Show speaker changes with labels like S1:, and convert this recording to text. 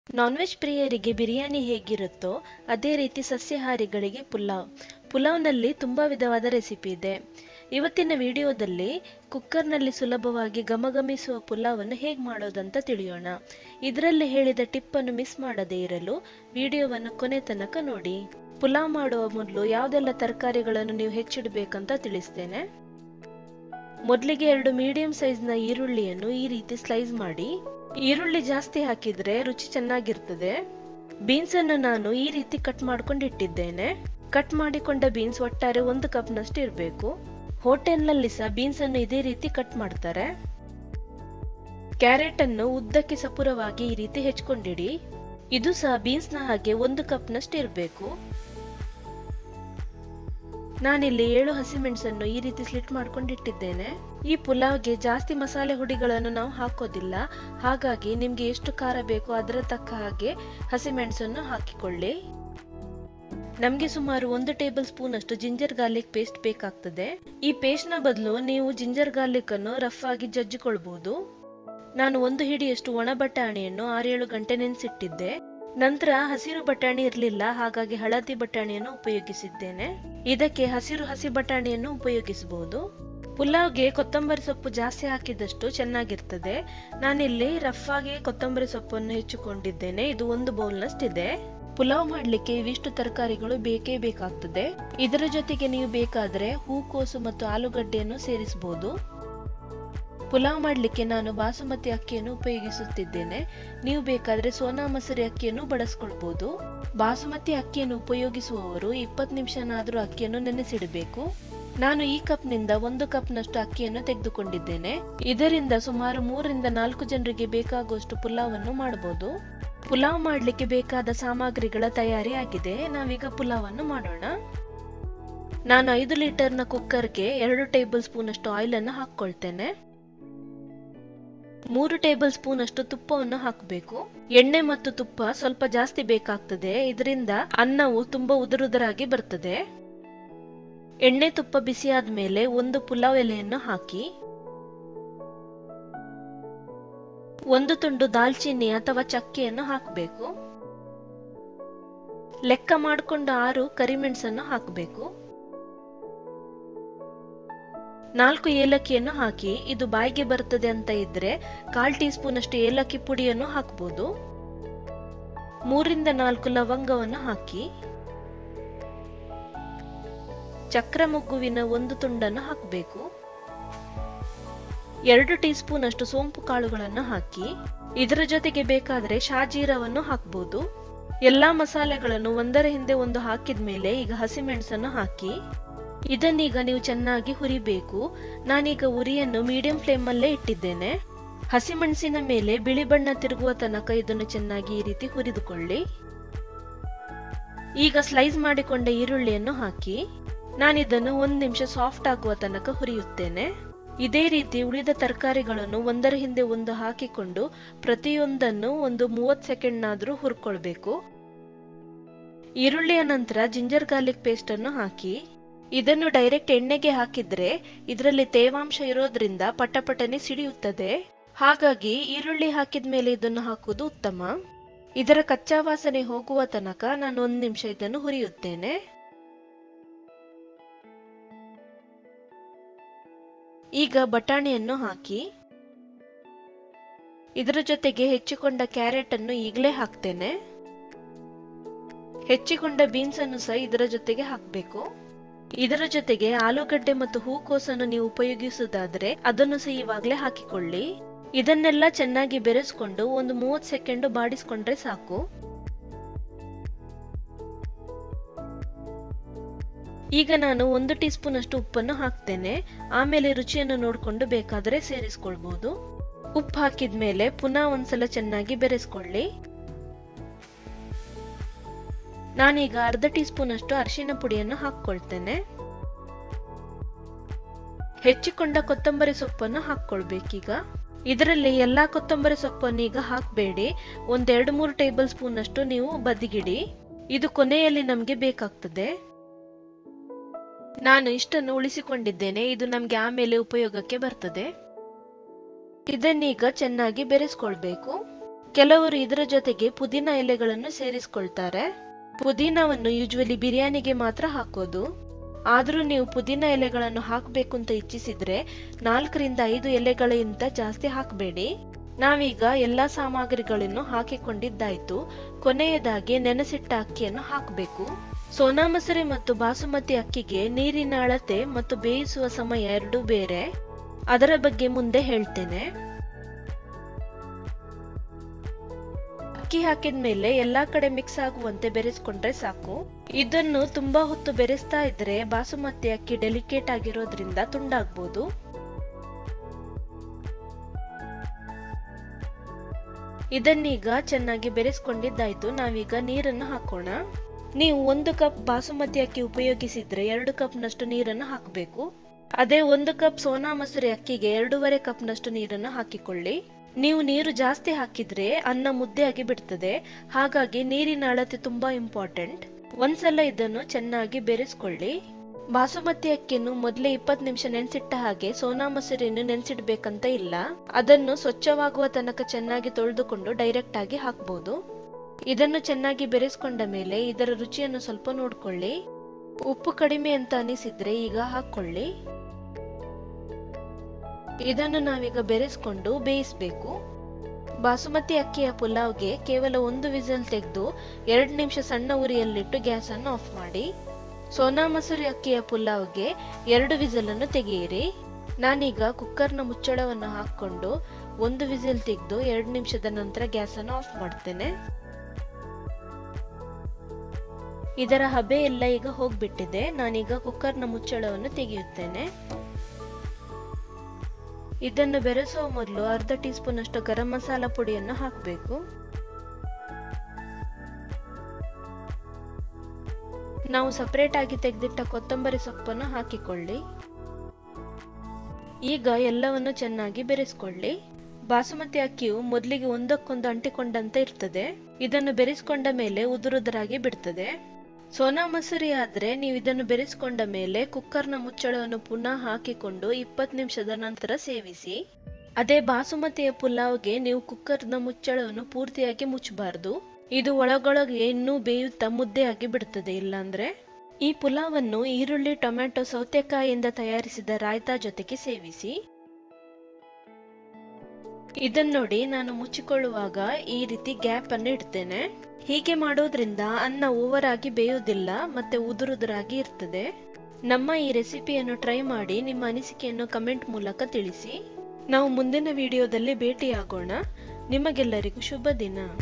S1: non veg ಪ್ರಿಯರಿಗೆ ಬಿರಿಯಾನಿ ಹೇಗಿರುತ್ತೋ ಅದೇ ರೀತಿ ಸಸ್ಯಾಹಾರಿಗಳಿಗೆ ಪುಲಾವ್ ಪುಲಾವ್ನಲ್ಲಿ ತುಂಬ ವಿಧವಾದ ರೆಸಿಪಿ ಇದೆ ಇವತ್ತಿನ ವಿಡಿಯೋದಲ್ಲಿ ಕುಕ್ಕರ್ನಲ್ಲಿ ಸುಲಭವಾಗಿ ಘಮಘಮಿಸುವ ಪುಲಾವನ್ನು ಹೇಗೆ ಮಾಡೋದಂತ ತಿಳಿಯೋಣ ಇದರಲ್ಲಿ ಹೇಳಿದ ಟಿಪ್ಪನ್ನು ಮಿಸ್ ಮಾಡದೇ ಇರಲು ವಿಡಿಯೋವನ್ನು ಕೊನೆ ತನಕ ನೋಡಿ ಪುಲಾವ್ ಮಾಡುವ ಮೊದಲು ಯಾವುದೆಲ್ಲ ತರಕಾರಿಗಳನ್ನು ನೀವು ಹೆಚ್ಚಿಡಬೇಕಂತ ತಿಳಿಸ್ತೇನೆ ಮೊದಲಿಗೆ ಎರಡು ಮೀಡಿಯಂ ಸೈಜ್ನ ಈರುಳ್ಳಿಯನ್ನು ಈ ರೀತಿ ಸ್ಲೈಸ್ ಮಾಡಿ ಈರುಳ್ಳಿ ಜಾಸ್ತಿ ಹಾಕಿದ್ರೆ ರುಚಿ ಚೆನ್ನಾಗಿರ್ತದೆ ಬೀನ್ಸ್ ಅನ್ನು ನಾನು ಈ ರೀತಿ ಕಟ್ ಮಾಡ್ಕೊಂಡು ಇಟ್ಟಿದ್ದೇನೆ ಕಟ್ ಮಾಡಿಕೊಂಡ ಬೀನ್ಸ್ ಒಟ್ಟಾರೆ ಒಂದು ಕಪ್ನಷ್ಟು ಇರಬೇಕು ಹೋಟೆಲ್ನಲ್ಲಿ ಸಹ ಬೀನ್ಸ್ ಅನ್ನು ಇದೇ ರೀತಿ ಕಟ್ ಮಾಡ್ತಾರೆ ಕ್ಯಾರೆಟ್ ಅನ್ನು ಉದ್ದಕ್ಕೆ ಸಪುರವಾಗಿ ಈ ರೀತಿ ಹೆಚ್ಕೊಂಡಿಡಿ ಇದು ಸಹ ಬೀನ್ಸ್ನ ಹಾಗೆ ಒಂದು ಕಪ್ನಷ್ಟು ಇರಬೇಕು ನಾನಿಲ್ಲಿ ಏಳು ಹಸಿಮೆಣಸನ್ನು ಈ ರೀತಿ ಸ್ಲಿಟ್ ಮಾಡ್ಕೊಂಡು ಇಟ್ಟಿದ್ದೇನೆ ಈ ಪುಲಾವ್ಗೆ ಜಾಸ್ತಿ ಮಸಾಲೆ ಹುಡಿಗಳನ್ನು ನಾವು ಹಾಕೋದಿಲ್ಲ ಹಾಗಾಗಿ ನಿಮ್ಗೆ ಎಷ್ಟು ಖಾರ ಬೇಕೋ ಅದರ ತಕ್ಕ ಹಾಗೆ ಹಸಿಮೆಣಸನ್ನು ಹಾಕಿಕೊಳ್ಳಿ ನಮಗೆ ಸುಮಾರು ಒಂದು ಟೇಬಲ್ ಸ್ಪೂನ್ ಅಷ್ಟು ಜಿಂಜರ್ ಗಾರ್ಲಿಕ್ ಪೇಸ್ಟ್ ಬೇಕಾಗ್ತದೆ ಈ ಪೇಸ್ಟ್ ನ ಬದಲು ನೀವು ಜಿಂಜರ್ ಗಾರ್ಲಿಕ್ ಅನ್ನು ರಫ್ ಆಗಿ ಜಜ್ಜಿಕೊಳ್ಬಹುದು ನಾನು ಒಂದು ಹಿಡಿಯಷ್ಟು ಒಣ ಬಟಾಣಿಯನ್ನು ಆರೇಳು ಗಂಟೆ ನೆನೆಸಿಟ್ಟಿದ್ದೆ ನಂತರ ಹಸಿರು ಬಟಾಣಿ ಇರಲಿಲ್ಲ ಹಾಗಾಗಿ ಹಳದಿ ಬಟಾಣಿಯನ್ನು ಉಪಯೋಗಿಸಿದ್ದೇನೆ ಇದಕ್ಕೆ ಹಸಿರು ಹಸಿ ಬಟಾಣಿಯನ್ನು ಉಪಯೋಗಿಸಬಹುದು ಪುಲಾವ್ಗೆ ಕೊತ್ತಂಬರಿ ಸೊಪ್ಪು ಜಾಸ್ತಿ ಹಾಕಿದಷ್ಟು ಚೆನ್ನಾಗಿರ್ತದೆ ನಾನಿಲ್ಲಿ ರಫ್ ಆಗಿ ಕೊತ್ತಂಬರಿ ಸೊಪ್ಪನ್ನು ಹೆಚ್ಚಿಕೊಂಡಿದ್ದೇನೆ ಇದು ಒಂದು ಬೌಲ್ನಷ್ಟಿದೆ ಪುಲಾವ್ ಮಾಡಲಿಕ್ಕೆ ಇವಿಷ್ಟು ತರಕಾರಿಗಳು ಬೇಕೇ ಬೇಕಾಗ್ತದೆ ಇದರ ಜೊತೆಗೆ ನೀವು ಬೇಕಾದ್ರೆ ಹೂಕೋಸು ಮತ್ತು ಆಲೂಗಡ್ಡೆಯನ್ನು ಸೇರಿಸಬಹುದು ಪುಲಾವ್ ಮಾಡಲಿಕ್ಕೆ ನಾನು ಬಾಸುಮತಿ ಅಕ್ಕಿಯನ್ನು ಉಪಯೋಗಿಸುತ್ತಿದ್ದೇನೆ ನೀವು ಬೇಕಾದರೆ ಸೋನಾ ಮಸೂರಿ ಅಕ್ಕಿಯನ್ನು ಬಳಸ್ಕೊಳ್ಬಹುದು ಬಾಸುಮತಿ ಅಕ್ಕಿಯನ್ನು ಉಪಯೋಗಿಸುವವರು ಇಪ್ಪತ್ತು ನಿಮಿಷನಾದರೂ ಅಕ್ಕಿಯನ್ನು ನೆನೆಸಿಡಬೇಕು ನಾನು ಈ ಕಪ್ನಿಂದ ಒಂದು ಕಪ್ನಷ್ಟು ಅಕ್ಕಿಯನ್ನು ತೆಗೆದುಕೊಂಡಿದ್ದೇನೆ ಇದರಿಂದ ಸುಮಾರು ಮೂರರಿಂದ ನಾಲ್ಕು ಜನರಿಗೆ ಬೇಕಾಗುವಷ್ಟು ಪುಲಾವನ್ನು ಮಾಡಬಹುದು ಪುಲಾವ್ ಮಾಡಲಿಕ್ಕೆ ಬೇಕಾದ ಸಾಮಗ್ರಿಗಳ ತಯಾರಿ ಆಗಿದೆ ನಾವೀಗ ಪುಲಾವನ್ನು ಮಾಡೋಣ ನಾನು ಐದು ಲೀಟರ್ನ ಕುಕ್ಕರ್ಗೆ ಎರಡು ಟೇಬಲ್ ಸ್ಪೂನ್ ಅಷ್ಟು ಆಯಿಲ್ ಅನ್ನು ಹಾಕ್ಕೊಳ್ತೇನೆ ಮೂರು ಟೇಬಲ್ ಸ್ಪೂನ್ ಅಷ್ಟು ತುಪ್ಪವನ್ನು ಹಾಕಬೇಕು ಎಣ್ಣೆ ಮತ್ತು ತುಪ್ಪ ಸ್ವಲ್ಪ ಜಾಸ್ತಿ ಬೇಕಾಗ್ತದೆ ಇದರಿಂದ ಅನ್ನವು ತುಂಬಾ ಉದುರುದರಾಗಿ ಬರ್ತದೆ ಎಣ್ಣೆ ತುಪ್ಪ ಬಿಸಿಯಾದ ಮೇಲೆ ಒಂದು ಪುಲಾವ್ ಎಲೆಯನ್ನು ಹಾಕಿ ಒಂದು ತುಂಡು ದಾಲ್ಚಿನ್ನಿ ಅಥವಾ ಚಕ್ಕೆಯನ್ನು ಹಾಕಬೇಕು ಲೆಕ್ಕ ಮಾಡಿಕೊಂಡು ಆರು ಕರಿಮೆಣಸನ್ನು ಹಾಕಬೇಕು ನಾಲ್ಕು ಏಲಕ್ಕಿಯನ್ನು ಹಾಕಿ ಇದು ಬಾಯಿಗೆ ಬರ್ತದೆ ಅಂತ ಇದ್ರೆ ಕಾಲ್ ಟೀ ಸ್ಪೂನ್ ಅಷ್ಟು ಏಲಕ್ಕಿ ಪುಡಿಯನ್ನು ಹಾಕಬಹುದು ಮೂರಿಂದ ನಾಲ್ಕು ಲವಂಗವನ್ನು ಹಾಕಿ ಚಕ್ರ ಮೊಗ್ಗುವಿನ ಒಂದು ತುಂಡನ್ನು ಹಾಕಬೇಕು ಎರಡು ಟೀ ಸ್ಪೂನ್ ಅಷ್ಟು ಸೋಂಪು ಕಾಳುಗಳನ್ನು ಹಾಕಿ ಇದರ ಜೊತೆಗೆ ಬೇಕಾದರೆ ಶಾಜೀರವನ್ನು ಹಾಕಬಹುದು ಎಲ್ಲಾ ಮಸಾಲೆಗಳನ್ನು ಒಂದರ ಹಿಂದೆ ಒಂದು ಹಾಕಿದ ಮೇಲೆ ಈಗ ಹಸಿಮೆಣಸನ್ನು ಹಾಕಿ ಇದನ್ನೀಗ ನೀವು ಚೆನ್ನಾಗಿ ಹುರಿಬೇಕು ನಾನೀಗ ಉರಿಯನ್ನು ಮೀಡಿಯಂ ಫ್ಲೇಮ್ ಅಲ್ಲೇ ಇಟ್ಟಿದ್ದೇನೆ ಹಸಿಮೆಣಸಿನ ಮೇಲೆ ಬಿಳಿ ಬಣ್ಣ ತಿರುಗುವ ತನಕ ಇದನ್ನು ಚೆನ್ನಾಗಿ ಈ ರೀತಿ ಹುರಿದುಕೊಳ್ಳಿ ಈಗ ಸ್ಲೈಸ್ ಮಾಡಿಕೊಂಡ ಈರುಳ್ಳಿಯನ್ನು ಹಾಕಿ ನಾನಿದನ್ನು ಒಂದು ನಿಮಿಷ ಸಾಫ್ಟ್ ಆಗುವ ತನಕ ಹುರಿಯುತ್ತೇನೆ ಇದೇ ರೀತಿ ಉಳಿದ ತರಕಾರಿಗಳನ್ನು ಒಂದರ ಹಿಂದೆ ಒಂದು ಹಾಕಿಕೊಂಡು ಪ್ರತಿಯೊಂದನ್ನು ಒಂದು ಮೂವತ್ತು ಸೆಕೆಂಡ್ನಾದ್ರೂ ಹುರ್ಕೊಳ್ಬೇಕು ಈರುಳ್ಳಿಯ ನಂತರ ಜಿಂಜರ್ ಗಾರ್ಲಿಕ್ ಪೇಸ್ಟ್ ಅನ್ನು ಹಾಕಿ ಇದನ್ನು ಡೈರೆಕ್ಟ್ ಎಣ್ಣೆಗೆ ಹಾಕಿದ್ರೆ ಇದರಲ್ಲಿ ತೇವಾಂಶ ಇರೋದ್ರಿಂದ ಪಟಪಟನೆ ಸಿಡಿಯುತ್ತದೆ ಹಾಗಾಗಿ ಈರುಳ್ಳಿ ಹಾಕಿದ ಮೇಲೆ ಇದನ್ನು ಹಾಕುವುದು ಉತ್ತಮ ಇದರ ಕಚ್ಚಾ ವಾಸನೆ ಹೋಗುವ ತನಕ ನಾನು ಒಂದು ನಿಮಿಷ ಇದನ್ನು ಹುರಿಯುತ್ತೇನೆ ಈಗ ಬಟಾಣಿಯನ್ನು ಹಾಕಿ ಇದರ ಜೊತೆಗೆ ಹೆಚ್ಚಿಕೊಂಡ ಕ್ಯಾರೆಟ್ ಅನ್ನು ಈಗಲೇ ಹಾಕ್ತೇನೆ ಹೆಚ್ಚಿಕೊಂಡ ಬೀನ್ಸ್ ಅನ್ನು ಸಹ ಇದರ ಜೊತೆಗೆ ಹಾಕಬೇಕು ಇದರ ಜೊತೆಗೆ ಆಲೂಗಡ್ಡೆ ಮತ್ತು ಹೂಕೋಸನ್ನು ನೀವು ಉಪಯೋಗಿಸುವುದಾದ್ರೆ ಅದನ್ನು ಸಹ ಇವಾಗಲೇ ಹಾಕಿಕೊಳ್ಳಿ ಇದನ್ನೆಲ್ಲ ಚೆನ್ನಾಗಿ ಬೆರೆಸ್ಕೊಂಡು ಒಂದು ಮೂವತ್ತು ಸೆಕೆಂಡ್ ಬಾಡಿಸ್ಕೊಂಡ್ರೆ ಸಾಕು ಈಗ ನಾನು ಒಂದು ಟೀ ಸ್ಪೂನ್ ಅಷ್ಟು ಉಪ್ಪನ್ನು ಹಾಕ್ತೇನೆ ಆಮೇಲೆ ರುಚಿಯನ್ನು ನೋಡಿಕೊಂಡು ಬೇಕಾದರೆ ಸೇರಿಸ್ಕೊಳ್ಬಹುದು ಉಪ್ಪು ಹಾಕಿದ ಮೇಲೆ ಪುನಃ ಒಂದ್ಸಲ ಚೆನ್ನಾಗಿ ಬೆರೆಸ್ಕೊಳ್ಳಿ ನಾನೀಗ ಅರ್ಧ ಟೀ ಸ್ಪೂನ್ ಅಷ್ಟು ಅರಿಶಿನ ಪುಡಿಯನ್ನು ಹಾಕ್ಕೊಳ್ತೇನೆ ಹೆಚ್ಚಿಕೊಂಡ ಕೊತ್ತಂಬರಿ ಸೊಪ್ಪನ್ನು ಹಾಕ್ಕೊಳ್ಬೇಕೀಗ ಇದರಲ್ಲಿ ಎಲ್ಲಾ ಕೊತ್ತಂಬರಿ ಸೊಪ್ಪನ್ನು ಈಗ ಹಾಕಬೇಡಿ ಒಂದೆರಡು ಮೂರು ಟೇಬಲ್ ಸ್ಪೂನ್ ಅಷ್ಟು ನೀವು ಬದಿಗಿಡಿ ಇದು ಕೊನೆಯಲ್ಲಿ ನಮಗೆ ಬೇಕಾಗ್ತದೆ ನಾನು ಇಷ್ಟನ್ನು ಉಳಿಸಿಕೊಂಡಿದ್ದೇನೆ ಇದು ನಮಗೆ ಆಮೇಲೆ ಉಪಯೋಗಕ್ಕೆ ಬರ್ತದೆ ಇದನ್ನೀಗ ಚೆನ್ನಾಗಿ ಬೆರೆಸ್ಕೊಳ್ಬೇಕು ಕೆಲವರು ಇದರ ಜೊತೆಗೆ ಪುದೀನ ಎಲೆಗಳನ್ನು ಸೇರಿಸ್ಕೊಳ್ತಾರೆ ಪುದೀನವನ್ನು ಯೂಶ್ವಲಿ ಬಿರಿಯಾನಿಗೆ ಮಾತ್ರ ಹಾಕೋದು ಆದರೂ ನೀವು ಪುದೀನ ಎಲೆಗಳನ್ನು ಹಾಕಬೇಕು ಅಂತ ಇಚ್ಛಿಸಿದ್ರೆ ನಾಲ್ಕರಿಂದ ಐದು ಎಲೆಗಳಿಗಿಂತ ಜಾಸ್ತಿ ಹಾಕಬೇಡಿ ನಾವೀಗ ಎಲ್ಲಾ ಸಾಮಗ್ರಿಗಳನ್ನು ಹಾಕಿಕೊಂಡಿದ್ದಾಯ್ತು ಕೊನೆಯದಾಗಿ ನೆನೆಸಿಟ್ಟ ಅಕ್ಕಿಯನ್ನು ಹಾಕಬೇಕು ಸೋನಾ ಮಸೂರಿ ಮತ್ತು ಬಾಸುಮತಿ ಅಕ್ಕಿಗೆ ನೀರಿನ ಅಳತೆ ಮತ್ತು ಬೇಯಿಸುವ ಸಮಯ ಎರಡೂ ಬೇರೆ ಅದರ ಬಗ್ಗೆ ಮುಂದೆ ಹೇಳ್ತೇನೆ ಅಕ್ಕಿ ಹಾಕಿದ ಮೇಲೆ ಎಲ್ಲಾ ಕಡೆ ಮಿಕ್ಸ್ ಆಗುವಂತೆ ಬೆರೆಸ್ಕೊಂಡ್ರೆ ಸಾಕು ಇದನ್ನು ತುಂಬಾ ಹೊತ್ತು ಬೆರೆಸ್ತಾ ಇದ್ರೆ ಬಾಸುಮತಿ ಅಕ್ಕಿ ಡೆಲಿಕೇಟ್ ಆಗಿರೋದ್ರಿಂದ ತುಂಡಾಗ್ಬೋದು ಇದನ್ನೀಗ ಚೆನ್ನಾಗಿ ಬೆರೆಸ್ಕೊಂಡಿದ್ದಾಯ್ತು ನಾವೀಗ ನೀರನ್ನು ಹಾಕೋಣ ನೀವು ಒಂದು ಕಪ್ ಬಾಸುಮತಿ ಅಕ್ಕಿ ಉಪಯೋಗಿಸಿದ್ರೆ ಎರಡು ಕಪ್ನಷ್ಟು ನೀರನ್ನು ಹಾಕಬೇಕು ಅದೇ ಒಂದು ಕಪ್ ಸೋನಾ ಮಸೂರಿ ಅಕ್ಕಿಗೆ ಎರಡೂವರೆ ಕಪ್ನಷ್ಟು ನೀರನ್ನು ಹಾಕಿಕೊಳ್ಳಿ ನೀವು ನೀರು ಜಾಸ್ತಿ ಹಾಕಿದ್ರೆ ಅನ್ನ ಮುದ್ದೆಯಾಗಿ ಬಿಡ್ತದೆ ಹಾಗಾಗಿ ನೀರಿನ ಅಳತೆ ತುಂಬಾ ಇಂಪಾರ್ಟೆಂಟ್ ಒಂದ್ಸಲ ಇದನ್ನು ಚೆನ್ನಾಗಿ ಬೆರೆಸ್ಕೊಳ್ಳಿ ಬಾಸುಮತಿ ಅಕ್ಕಿಯನ್ನು ಮೊದಲೇ ಇಪ್ಪತ್ತು ನಿಮಿಷ ನೆನೆಸಿಟ್ಟ ಹಾಗೆ ಸೋನಾ ಮಸೂರಿಯನ್ನು ನೆನೆಸಿಡ್ಬೇಕಂತ ಇಲ್ಲ ಅದನ್ನು ಸ್ವಚ್ಛವಾಗುವ ತನಕ ಚೆನ್ನಾಗಿ ತೊಳೆದುಕೊಂಡು ಡೈರೆಕ್ಟ್ ಆಗಿ ಹಾಕ್ಬೋದು ಇದನ್ನು ಚೆನ್ನಾಗಿ ಬೆರೆಸ್ಕೊಂಡ ಮೇಲೆ ಇದರ ರುಚಿಯನ್ನು ಸ್ವಲ್ಪ ನೋಡ್ಕೊಳ್ಳಿ ಉಪ್ಪು ಕಡಿಮೆ ಅಂತ ಅನಿಸಿದ್ರೆ ಈಗ ಹಾಕೊಳ್ಳಿ ಇದನ್ನು ನಾವೀಗ ಬೆರೆಸ್ಕೊಂಡು ಬೇಯಿಸ್ಬೇಕು ಬಾಸುಮತಿ ಅಕ್ಕಿಯ ಪುಲಾವ್ಗೆ ಕೇವಲ ಒಂದು ವಿಸಲ್ ತೆಗೆದು ಎರಡು ನಿಮಿಷ ಸಣ್ಣ ಉರಿಯಲ್ಲಿಟ್ಟು ಗ್ಯಾಸ್ ಅನ್ನು ಆಫ್ ಮಾಡಿ ಸೋನಾ ಮಸೂರಿ ಅಕ್ಕಿಯ ಪುಲಾವ್ಗೆ ಎರಡು ವಿಸಲನ್ನು ತೆಗೆಯಿರಿ ನಾನೀಗ ಕುಕ್ಕರ್ನ ಮುಚ್ಚಳವನ್ನು ಹಾಕೊಂಡು ಒಂದು ವಿಸಿಲ್ ತೆಗೆದು ಎರಡು ನಿಮಿಷದ ನಂತರ ಗ್ಯಾಸ್ ಅನ್ನು ಆಫ್ ಮಾಡ್ತೇನೆ ಇದರ ಹಬೆ ಎಲ್ಲ ಈಗ ಹೋಗ್ಬಿಟ್ಟಿದೆ ನಾನೀಗ ಕುಕ್ಕರ್ನ ಮುಚ್ಚಳವನ್ನು ತೆಗೆಯುತ್ತೇನೆ ಇದನ್ನು ಬೆರೆಸುವ ಮೊದಲು ಅರ್ಧ ಟೀ ಸ್ಪೂನ್ ಅಷ್ಟು ಗರಂ ಮಸಾಲ ಪುಡಿಯನ್ನು ಹಾಕಬೇಕು ನಾವು ಸಪರೇಟ್ ಆಗಿ ತೆಗೆದಿಟ್ಟ ಕೊತ್ತಂಬರಿ ಸೊಪ್ಪನ್ನು ಹಾಕಿಕೊಳ್ಳಿ ಈಗ ಎಲ್ಲವನ್ನು ಚೆನ್ನಾಗಿ ಬೆರೆಸ್ಕೊಳ್ಳಿ ಬಾಸುಮತಿ ಅಕ್ಕಿಯು ಮೊದಲಿಗೆ ಒಂದಕ್ಕೊಂದು ಅಂಟಿಕೊಂಡಂತೆ ಇರ್ತದೆ ಇದನ್ನು ಬೆರೆಸ್ಕೊಂಡ ಮೇಲೆ ಉದುರುದರಾಗಿ ಬಿಡ್ತದೆ ಸೋನಾ ಮಸೂರಿ ಆದ್ರೆ ನೀವು ಇದನ್ನು ಬೆರೆಸ್ಕೊಂಡ ಮೇಲೆ ಕುಕ್ಕರ್ನ ಮುಚ್ಚಳವನ್ನು ಪುನಃ ಹಾಕಿಕೊಂಡು ಇಪ್ಪತ್ತು ನಿಮಿಷದ ನಂತರ ಸೇವಿಸಿ ಅದೇ ಬಾಸುಮತಿಯ ಪುಲಾವ್ಗೆ ನೀವು ಕುಕ್ಕರ್ನ ಮುಚ್ಚಳವನ್ನು ಪೂರ್ತಿಯಾಗಿ ಮುಚ್ಚಬಾರ್ದು ಇದು ಒಳಗೊಳಗೆ ಇನ್ನೂ ಬೇಯುತ್ತಾ ಮುದ್ದೆಯಾಗಿ ಬಿಡ್ತದೆ ಇಲ್ಲಾಂದ್ರೆ ಈ ಪುಲಾವನ್ನು ಈರುಳ್ಳಿ ಟೊಮೆಟೊ ಸೌತೆಕಾಯಿಯಿಂದ ತಯಾರಿಸಿದ ರಾಯ್ತಾ ಜೊತೆಗೆ ಸೇವಿಸಿ ಇದನ್ನ ನೋಡಿ ನಾನು ಮುಚ್ಚಿಕೊಳ್ಳುವಾಗ ಈ ರೀತಿ ಗ್ಯಾಪ್ ಅನ್ನು ಇಡ್ತೇನೆ ಹೀಗೆ ಮಾಡೋದ್ರಿಂದ ಅನ್ನ ಓವರ್ ಆಗಿ ಬೇಯುವುದಿಲ್ಲ ಮತ್ತೆ ಉದುರುದುರಾಗಿ ಇರ್ತದೆ ನಮ್ಮ ಈ ರೆಸಿಪಿಯನ್ನು ಟ್ರೈ ಮಾಡಿ ನಿಮ್ಮ ಅನಿಸಿಕೆಯನ್ನು ಕಮೆಂಟ್ ಮೂಲಕ ತಿಳಿಸಿ ನಾವು ಮುಂದಿನ ವಿಡಿಯೋದಲ್ಲಿ ಭೇಟಿಯಾಗೋಣ ನಿಮಗೆಲ್ಲರಿಗೂ ಶುಭ ದಿನ